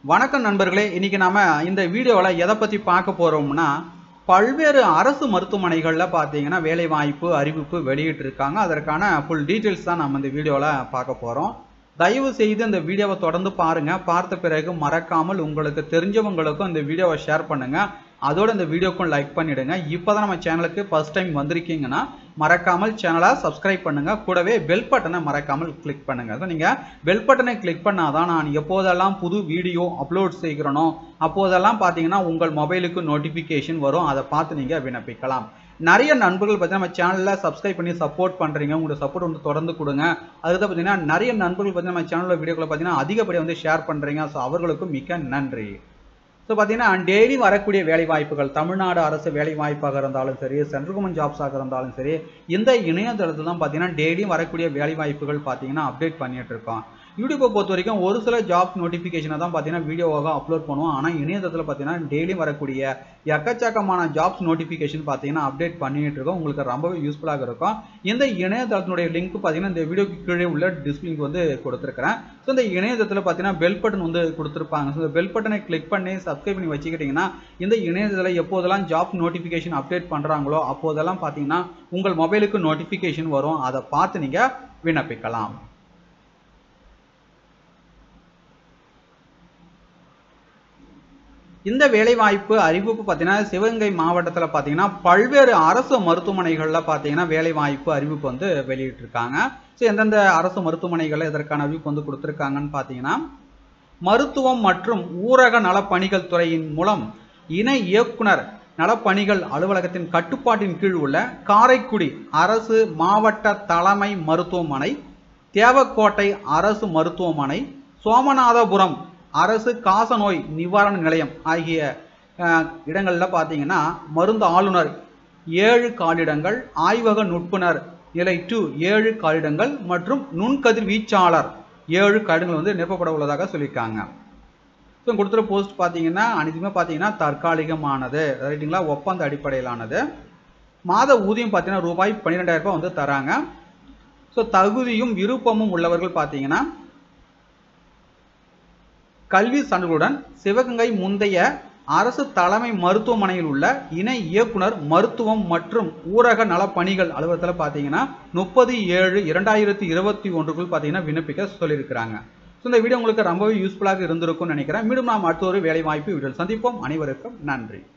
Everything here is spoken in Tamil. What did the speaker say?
வணக்கம் நண்பர்களே இன்னைக்கு நாம இந்த வீடியோவில் எதை பற்றி பார்க்க போறோம்னா பல்வேறு அரசு மருத்துவமனைகளில் பார்த்தீங்கன்னா வேலைவாய்ப்பு அறிவிப்பு வெளியிட்டிருக்காங்க அதற்கான ஃபுல் டீட்டெயில்ஸ் தான் நம்ம இந்த வீடியோவில் பார்க்க போகிறோம் தயவு செய்து இந்த வீடியோவை தொடர்ந்து பாருங்க பார்த்த பிறகு மறக்காமல் உங்களுக்கு தெரிஞ்சவங்களுக்கும் இந்த வீடியோவை ஷேர் பண்ணுங்க அதோட இந்த வீடியோக்கும் லைக் பண்ணிடுங்க இப்போதான் நம்ம சேனலுக்கு ஃபர்ஸ்ட் டைம் வந்திருக்கீங்கன்னா மறக்காமல் சேனலை சப்ஸ்கிரைப் பண்ணுங்க கூடவே பெல் பட்டனை மறக்காமல் கிளிக் பண்ணுங்க ஸோ நீங்க பெல் பட்டனை கிளிக் பண்ணாதான் நான் எப்போதெல்லாம் புது வீடியோ அப்லோட் செய்கிறனோ அப்போதெல்லாம் பார்த்தீங்கன்னா உங்கள் மொபைலுக்கு நோட்டிஃபிகேஷன் வரும் அதை பார்த்து நீங்க விண்ணப்பிக்கலாம் நிறைய நண்பர்கள் பார்த்தீங்கன்னா நம்ம சேனலில் சப்ஸ்கிரைப் பண்ணி சப்போர்ட் பண்ணுறீங்க உங்களோட சப்போர்ட் வந்து தொடர்ந்து கொடுங்க அதுக்கு பார்த்தீங்கன்னா நிறைய நண்பர்கள் பார்த்தீங்கன்னா நம்ம சேனலில் வீடியோக்களை பார்த்தீங்கன்னா அதிகப்படியாக வந்து ஷேர் பண்ணுறீங்க ஸோ அவர்களுக்கும் மிக்க நன்றி ஸோ பார்த்தீங்கன்னா டெய்லி வரக்கூடிய வேலை வாய்ப்புகள் தமிழ்நாடு அரசு வேலை வாய்ப்பாக இருந்தாலும் சரி சென்ட்ரல் கவர்மெண்ட் ஜாப்ஸாக இருந்தாலும் சரி இந்த இணையதளத்தில் தான் பார்த்தீங்கன்னா டெய்லியும் வரக்கூடிய வேலை வாய்ப்புகள் பார்த்தீங்கன்னா அப்டேட் பண்ணிட்டு இருக்கோம் யூடியூப்பை பொறுத்த வரைக்கும் ஒரு சில ஜாப் நோட்டிஃபிகேஷனை தான் பார்த்தீங்கன்னா வீடியோவாக அப்லோட் பண்ணுவோம் ஆனால் இணையதளத்தில் பார்த்தீங்கன்னா டெய்லியும் வரக்கூடிய எக்கச்சக்கமான ஜாப்ஸ் நோட்டிஃபிகேஷன் பார்த்தீங்கன்னா அப்டேட் பண்ணிட்டு இருக்கோம் உங்களுக்கு ரொம்பவே யூஸ்ஃபுல்லாக இருக்கும் இந்த இணையதளத்தினுடைய லிங்க் பார்த்தீங்கன்னா இந்த வீடியோக்கு கீழே உள்ள டிஸ்பிளிங்க் வந்து கொடுத்துருக்கிறேன் ஸோ இந்த இணையதளத்தில் பார்த்தீங்கன்னா பெல் பட்டன் வந்து கொடுத்துருப்பாங்க ஸோ இந்த பெல் பட்டனை கிளிக் பண்ணி சப்ஸ்கிரைப் பண்ணி வச்சுக்கிட்டிங்கன்னா இந்த இணையதளத்தில் எப்போதெல்லாம் ஜாப் நோட்டிஃபிகேஷன் அப்டேட் பண்ணுறாங்களோ அப்போதெல்லாம் பார்த்தீங்கன்னா உங்கள் மொபைலுக்கு நோட்டிஃபிகேஷன் வரும் அதை பார்த்து நீங்கள் விண்ணப்பிக்கலாம் இந்த வேலைவாய்ப்பு அறிவிப்பு பார்த்தீங்கன்னா சிவகங்கை மாவட்டத்தில் பார்த்தீங்கன்னா பல்வேறு அரசு மருத்துவமனைகளில் பார்த்தீங்கன்னா வேலைவாய்ப்பு அறிவிப்பு வந்து வெளியிட்டிருக்காங்க ஸோ எந்தெந்த அரசு மருத்துவமனைகளில் இதற்கான அறிவிப்பு வந்து கொடுத்துருக்காங்கன்னு பார்த்தீங்கன்னா மருத்துவம் மற்றும் ஊரக நலப்பணிகள் துறையின் மூலம் இணை இயக்குனர் நலப்பணிகள் அலுவலகத்தின் கட்டுப்பாட்டின் கீழ் உள்ள காரைக்குடி அரசு மாவட்ட தலைமை மருத்துவமனை தேவக்கோட்டை அரசு மருத்துவமனை சோமநாதபுரம் அரசு காசநோய் நிவாரண நிலையம் ஆகிய இடங்களில் பார்த்தீங்கன்னா மருந்து ஆளுநர் ஏழு காலிடங்கள் ஆய்வக நுட்புணர் நிலை டூ ஏழு காலிடங்கள் மற்றும் நுண்கதிர் வீச்சாளர் ஏழு காலிடங்கள் வந்து நிரப்பப்பட உள்ளதாக சொல்லியிருக்காங்க ஸோ கொடுத்துற போஸ்ட் பார்த்தீங்கன்னா அனைத்துமே பார்த்தீங்கன்னா தற்காலிகமானது ரைட்டுங்களா ஒப்பந்த அடிப்படையிலானது மாத ஊதியம் பார்த்தீங்கன்னா ரூபாய் பன்னிரெண்டாயிரம் ரூபாய் வந்து தராங்க ஸோ தகுதியும் விருப்பமும் உள்ளவர்கள் பார்த்தீங்கன்னா கல்வி சான்றுகளுடன் சிவகங்கை முந்தைய அரசு தலைமை மருத்துவமனையில் உள்ள இணை இயக்குனர் மருத்துவம் மற்றும் ஊரக நலப்பணிகள் அலுவலகத்தில் பார்த்தீங்கன்னா முப்பது ஏழு இரண்டாயிரத்தி இருபத்தி ஒன்றுக்குள் பார்த்தீங்கன்னா விண்ணப்பிக்க சொல்லியிருக்கிறாங்க ஸோ இந்த வீடியோ உங்களுக்கு ரொம்பவே யூஸ்ஃபுல்லாக இருந்திருக்கும்னு நினைக்கிறேன் மீண்டும் நாம் அடுத்த ஒரு வேலை வாய்ப்பு வீடியோ சந்திப்போம் அனைவருக்கும் நன்றி